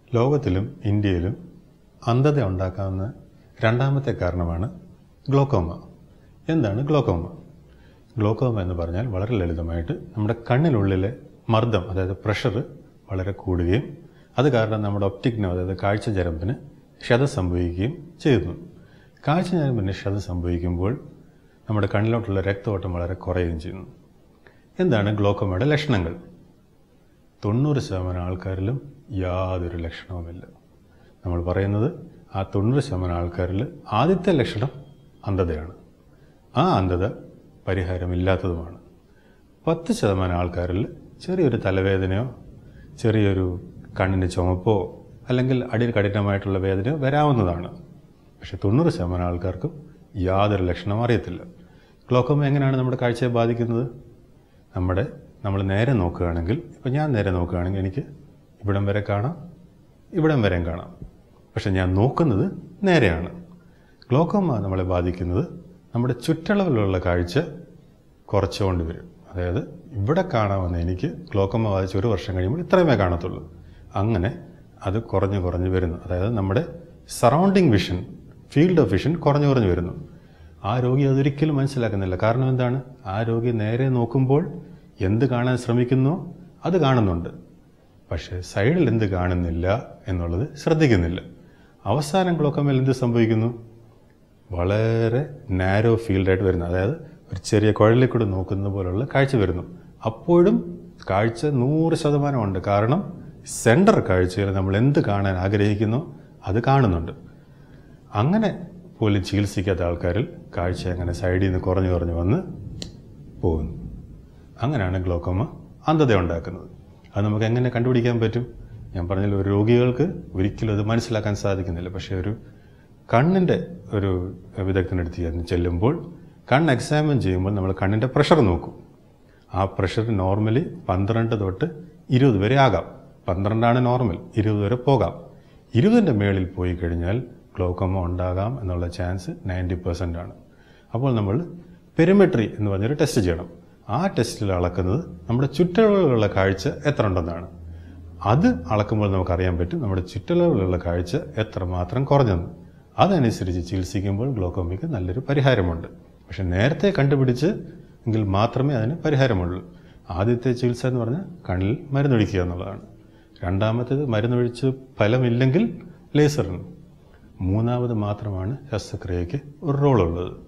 ലോകത്തിലും ഇന്ത്യയിലും അന്ധത ഉണ്ടാക്കാവുന്ന രണ്ടാമത്തെ കാരണമാണ് ഗ്ലോക്കോമ എന്താണ് ഗ്ലോക്കോമ ഗ്ലോക്കോമ എന്ന് പറഞ്ഞാൽ വളരെ ലളിതമായിട്ട് നമ്മുടെ കണ്ണിനുള്ളിലെ മർദ്ദം അതായത് പ്രഷർ വളരെ കൂടുകയും അത് കാരണം നമ്മുടെ ഒപ്റ്റിക്കിനോ അതായത് കാഴ്ച ഞരമ്പിന് ക്ഷതം സംഭവിക്കുകയും ചെയ്യുന്നു കാഴ്ച ഞരമ്പിന് ക്ഷതം സംഭവിക്കുമ്പോൾ നമ്മുടെ കണ്ണിലോട്ടുള്ള രക്തഓട്ടം വളരെ കുറയുകയും ചെയ്യുന്നു എന്താണ് ഗ്ലോക്കോമയുടെ ലക്ഷണങ്ങൾ തൊണ്ണൂറ് ശതമാനം ആൾക്കാരിലും യാതൊരു ലക്ഷണവുമില്ല നമ്മൾ പറയുന്നത് ആ തൊണ്ണൂറ് ശതമാനം ആൾക്കാരിൽ ആദ്യത്തെ ലക്ഷണം അന്ധതയാണ് ആ അന്ധത പരിഹാരമില്ലാത്തതുമാണ് പത്ത് ശതമാനം ആൾക്കാരിൽ ചെറിയൊരു തലവേദനയോ ചെറിയൊരു കണ്ണിന് ചുമപ്പോ അല്ലെങ്കിൽ അടിയിൽ കഠിനമായിട്ടുള്ള വേദനയോ വരാവുന്നതാണ് പക്ഷെ തൊണ്ണൂറ് ശതമാനം ആൾക്കാർക്കും യാതൊരു ലക്ഷണവും അറിയത്തില്ല ഗ്ലോക്കോമ എങ്ങനെയാണ് നമ്മുടെ കാഴ്ചയെ ബാധിക്കുന്നത് നമ്മുടെ നമ്മൾ നേരെ നോക്കുകയാണെങ്കിൽ ഇപ്പം ഞാൻ നേരെ നോക്കുകയാണെങ്കിൽ എനിക്ക് ഇവിടം വരെ കാണാം ഇവിടം വരെയും കാണാം പക്ഷെ ഞാൻ നോക്കുന്നത് നേരെയാണ് ഗ്ലോക്കോമ നമ്മളെ ബാധിക്കുന്നത് നമ്മുടെ ചുറ്റളവിലുള്ള കാഴ്ച കുറച്ചുകൊണ്ട് വരും അതായത് ഇവിടെ കാണാമെന്ന് എനിക്ക് ഗ്ലോക്കോമ ബാധിച്ച് ഒരു വർഷം കഴിയുമ്പോൾ ഇത്രയുമേ കാണത്തുള്ളൂ അങ്ങനെ അത് കുറഞ്ഞു കുറഞ്ഞു വരുന്നു അതായത് നമ്മുടെ surrounding vision field of vision കുറഞ്ഞു കുറഞ്ഞു വരുന്നു ആ രോഗി അതൊരിക്കലും മനസ്സിലാക്കുന്നില്ല കാരണം എന്താണ് ആ രോഗി നേരെ നോക്കുമ്പോൾ എന്ത് കാണാൻ ശ്രമിക്കുന്നോ അത് കാണുന്നുണ്ട് പക്ഷേ സൈഡിൽ എന്ത് കാണുന്നില്ല എന്നുള്ളത് ശ്രദ്ധിക്കുന്നില്ല അവസാനം ഗ്ലോക്കോമയിൽ എന്ത് സംഭവിക്കുന്നു വളരെ നാരോ ഫീൽഡായിട്ട് വരുന്നു അതായത് ഒരു ചെറിയ കുഴലിൽ കൂടെ നോക്കുന്ന പോലുള്ള കാഴ്ച വരുന്നു അപ്പോഴും കാഴ്ച നൂറ് ശതമാനമുണ്ട് കാരണം സെൻറ്റർ കാഴ്ചയിൽ നമ്മൾ എന്ത് കാണാൻ ആഗ്രഹിക്കുന്നോ അത് കാണുന്നുണ്ട് അങ്ങനെ പോലും ചികിത്സിക്കാത്ത ആൾക്കാരിൽ കാഴ്ച അങ്ങനെ സൈഡിൽ നിന്ന് കുറഞ്ഞു കുറഞ്ഞു വന്ന് പോകുന്നു അങ്ങനെയാണ് ഗ്ലോക്കോമ അന്ധത ഉണ്ടാക്കുന്നത് അത് നമുക്ക് എങ്ങനെ കണ്ടുപിടിക്കാൻ പറ്റും ഞാൻ പറഞ്ഞല്ലോ ഒരു രോഗികൾക്ക് ഒരിക്കലും അത് മനസ്സിലാക്കാൻ സാധിക്കുന്നില്ല പക്ഷേ ഒരു കണ്ണിൻ്റെ ഒരു വിദഗ്ധനടുത്ത് ചെന്ന് ചെല്ലുമ്പോൾ കണ്ണ് എക്സാമിൻ ചെയ്യുമ്പോൾ നമ്മൾ കണ്ണിൻ്റെ പ്രഷർ നോക്കും ആ പ്രഷർ നോർമലി പന്ത്രണ്ട് തൊട്ട് ഇരുപത് വരെ ആകാം പന്ത്രണ്ടാണ് നോർമൽ ഇരുപത് വരെ പോകാം ഇരുപതിൻ്റെ മേളിൽ പോയി കഴിഞ്ഞാൽ ഗ്ലോക്കോമ ഉണ്ടാകാം എന്നുള്ള ചാൻസ് നയൻറ്റി പെർസെൻ്റ് ആണ് അപ്പോൾ നമ്മൾ പെരിമെട്രി എന്ന് പറഞ്ഞൊരു ടെസ്റ്റ് ചെയ്യണം ആ ടെസ്റ്റിൽ അളക്കുന്നത് നമ്മുടെ ചുറ്റളവിലുള്ള കാഴ്ച എത്ര ഉണ്ടെന്നാണ് അത് അളക്കുമ്പോൾ നമുക്കറിയാൻ പറ്റും നമ്മുടെ ചുറ്റളവിലുള്ള കാഴ്ച എത്രമാത്രം കുറഞ്ഞെന്ന് അതനുസരിച്ച് ചികിത്സിക്കുമ്പോൾ ഗ്ലോക്കോമയ്ക്ക് നല്ലൊരു പരിഹാരമുണ്ട് പക്ഷെ നേരത്തെ കണ്ടുപിടിച്ച് എങ്കിൽ മാത്രമേ അതിന് പരിഹാരമുള്ളൂ ആദ്യത്തെ ചികിത്സ എന്ന് പറഞ്ഞാൽ കണ്ണിൽ മരുന്നൊഴിക്കുക എന്നുള്ളതാണ് രണ്ടാമത്തേത് മരുന്നൊഴിച്ച് ഫലമില്ലെങ്കിൽ ലേസറിന് മൂന്നാമത് മാത്രമാണ് ശസ്ത്രക്രിയയ്ക്ക് ഒരു റോളുള്ളത്